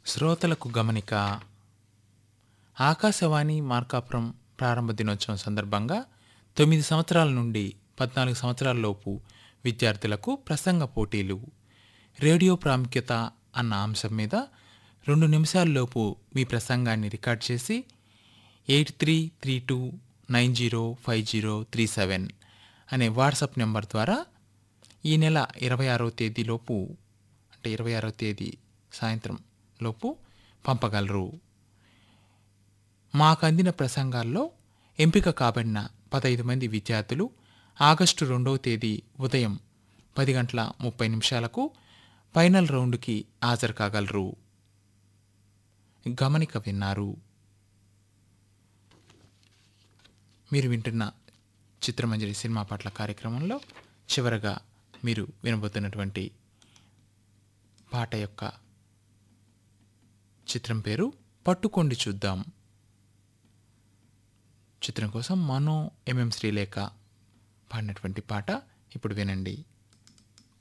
శ్రోతలకు గమనిక ఆకాశవాణి మార్కాపురం ప్రారంభ దినోత్సవం సందర్భంగా తొమ్మిది సంవత్సరాల నుండి పద్నాలుగు సంవత్సరాల లోపు విద్యార్థులకు ప్రసంగ పోటీలు రేడియో ప్రాముఖ్యత అన్న అంశం మీద రెండు నిమిషాల్లోపు మీ ప్రసంగాన్ని రికార్డ్ చేసి eight three three two nine zero five zero three seven అనే వాట్సాప్ నెంబర్ ద్వారా ఈ నెల ఇరవై ఆరో తేదీలోపు అంటే ఇరవై ఆరో తేదీ సాయంత్రం లోపు పంపగలరు మాకు అందిన ప్రసంగాల్లో ఎంపిక కాబడిన పదహైదు మంది విద్యార్థులు ఆగస్టు రెండవ తేదీ ఉదయం పది గంటల ముప్పై నిమిషాలకు ఫైనల్ రౌండ్కి హాజరు కాగలరు గమనిక విన్నారు మీరు వింటున్న చిత్రమంజరి సినిమా పాటల కార్యక్రమంలో చివరగా మీరు వినబోతున్నటువంటి పాట యొక్క చిత్రం పేరు పట్టుకోండి చూద్దాం చిత్రం కోసం మనో ఎంఎం శ్రీలేఖ పాడినటువంటి పాట ఇప్పుడు వినండి